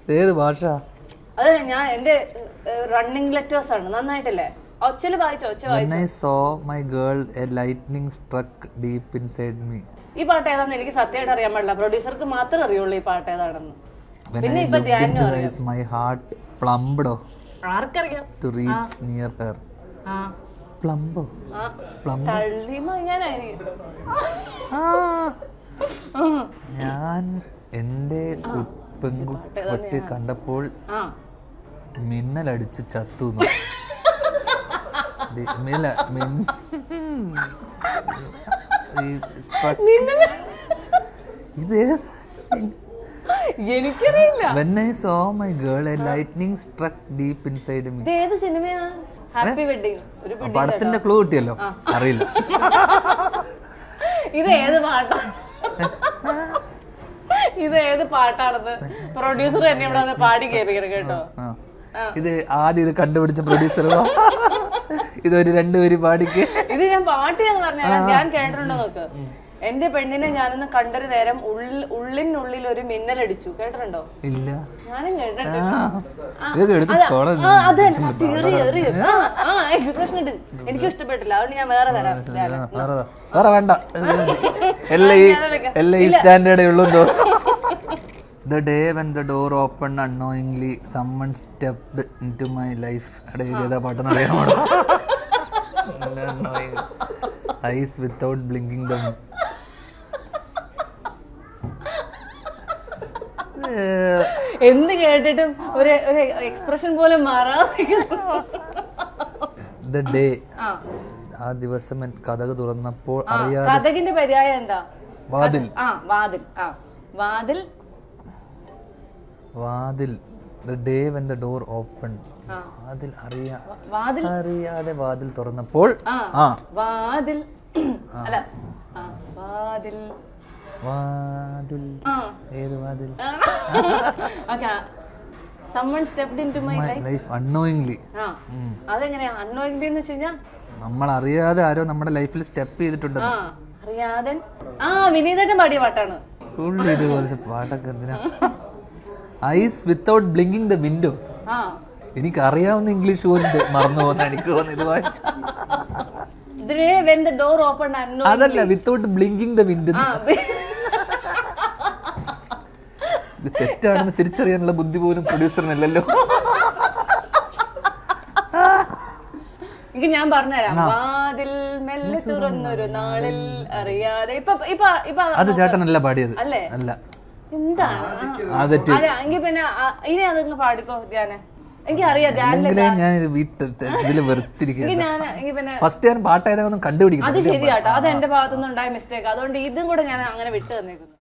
ഏത് ഭാഷ അത് ഞാൻ എന്റെ റണ്ണിങ് ലെറ്റേഴ്സ് ആണ് നന്നായിട്ടല്ലേ ഒച്ചല് വായിച്ചോ ഒച്ച വായിച്ചോ When I saw my girl, a lightning struck deep inside me. ഈ പാട്ട് ഏതാന്ന് എനിക്ക് സത്യമായിട്ട് അറിയാൻ പാടില്ല പ്രൊഡ്യൂസർക്ക് മാത്രമേ അറിയുള്ളൂ ഈ പാട്ട് ഏതാണെന്ന് When പിന്നെ I ഇപ്പൊ looked ധ്യാനം into her eyes, my heart plumbed oh, ആർക്കറിയാം to reach near her. ആ Plumbo. ആ Plumbo. തള്ളി ഞാനായി ഞാൻ എൻ്റെ കു- പെൺകുട്ടി കണ്ടപ്പോൾ ആ മിന്നലടിച്ച് ചത്തു എന്ന്. ഡി- മില്ല മിൻ- ഈ struck- ഇത് എനിക്കറിയില്ല when I saw my girl a lightning struck deep inside me ഇത് ഏത് സിനിമയാണ് ഹാപ്പി വെഡിങ് ഒരു പിടി പടത്തിന്റെ ക്ലൂ കിട്ടിയല്ലോ അറിയില്ല ഇത് ഏത് പാട്ടാണ് ഇത് ഏത് പാട്ടാണെന്ന് പ്രൊഡ്യൂസർ എന്നെ ഇവിടെ വന്ന് പാടി കേൾപ്പിക്കണം കേട്ടോ ആ. ഇത് ആദ്യം ഇത് കണ്ടുപിടിച്ച പ്രൊഡ്യൂസർ ഇതൊരു രണ്ടുപേര് പാടിക്ക് ഇത് ഞാൻ പാട്ട് ഞാൻ പറഞ്ഞുതരാം ഞാൻ കേട്ടിട്ടുണ്ടോ നോക്ക് എന്റെ പെണ്ണിനെ ഞാനൊന്ന് കണ്ടൊരു നേരം ഉള്ളിൽ ഉള്ളിനുള്ളിൽ ഒരു മിന്നലടിച്ചു കേട്ടിട്ടുണ്ടോ ഇല്ല ഞാനും കേട്ടിട്ടുണ്ട് ആ. ആ, ഇതൊക്കെ എടുത്ത് അതാ, കോളം ആ, അത് തന്നെ, സത്യം, എറി, എറി. ആ, ആ, expression ഇട്. എനിക്ക് ഇഷ്ടപ്പെട്ടില്ല അതുകൊണ്ട് ഞാൻ വേറെ തരാം ധ്യാനം. വേറെ വേറെ വേണ്ട എല്ലാം ഈ എല്ലാം ഈ സ്റ്റാൻഡേർഡേ ഉള്ളൂ the day when the door open annoyingly someone stepped into my life എടേ ഇത് ഏതാ പാട്ടെന്ന് അറിയാമോ ഐസ് വിത്തൗട്ട് ബ്ലിങ്കിങ് ദം എന്ത് കേട്ടിട്ടും ഒരു ഒരു എക്സ്പ്രഷൻ പോലും മാറാതെ ദ ഡേ ആ ആ ദിവസം എൻ കഥക് തുറന്നപ്പോൾ ആ, അറിയാതെ കഥകിന്റെ പര്യായം എന്താ വാതിൽ ആ വാതിൽ ആ വാതിൽ വാതിൽ the day when the door open ആ. വാതിൽ അറിയാ വ- വാതിൽ അറിയാതെ വാതിൽ തുറന്നപ്പോൾ ആ ആ വാതിൽ അല്ല ആ വാതിൽ വാതിൽ ആ ഏത് വാതിൽ okay someone stepped into my my life annoyingly ആ അതെങ്ങനെയാ അൺനോയിങ് എന്ന് വെച്ച് കഴിഞ്ഞാൽ നമ്മൾ അറിയാതെ ആരോ നമ്മുടെ ലൈഫിൽ സ്റ്റെപ്പ് ചെയ്തിട്ടുണ്ട് ആ അറിയാതെ ആ വിനീതന്റെ പാടിയ പാട്ടാണ് ഫുൾ ഇതുപോലത്തെ പാട്ടൊക്കെ എന്തിനാ eyes without blinking the window ആ എനിക്ക് അറിയാവുന്ന ഇംഗ്ലീഷ് പോലും ഇത് മറന്നു പോകുന്ന എനിക്ക് തോന്നുന്നു ഇത് വായിച്ച ഇതിനെ വെൻ ദ ഡോർ ഓപ്പൺ അന്നോ അതല്ല വിത്തൗട്ട് ബ്ലിങ്കിങ് ദ വിൻഡോ ആ ഇത് തെറ്റാണെന്ന് തിരിച്ചറിയാനുള്ള ബുദ്ധി പോലും പ്രൊഡ്യൂസറിനല്ലല്ലോ എനിക്ക് ഞാൻ പറഞ്ഞുതരാം വാതിൽ മെല്ലെ തുറന്നൊരു നാളിൽ അറിയാതെ ഇപ്പൊ ഇപ്പൊ ഇപ്പൊ അത് ചേട്ടനല്ല പാടിയത് അല്ലേ? അല്ല എന്താണ് ആ തെറ്റ് അല്ല എങ്കിൽ പിന്നെ ആ, ഇനി അതങ്ങ് പാടിക്കോ ധ്യാന എനിക്ക് അറിയാം ധ്യാനിലെ എങ്കിലേ ഞാൻ വീട്ടിൽ ഇതിൽ വെറുത്തിരിക്കുക എങ്കിൽ ഞാൻ എങ്കിൽ പിന്നെ ഫസ്റ്റ് ഞാൻ പാട്ടായതൊന്നും കണ്ടുപിടിക്കുന്നു അത് ശരിയാട്ടോ അത് എന്റെ ഭാഗത്തുനിന്ന് ഉണ്ടായ മിസ്റ്റേക്ക് അതുകൊണ്ട് ഇതും കൂടെ ഞാൻ അങ്ങനെ വിട്ടു തന്നേക്കുന്നു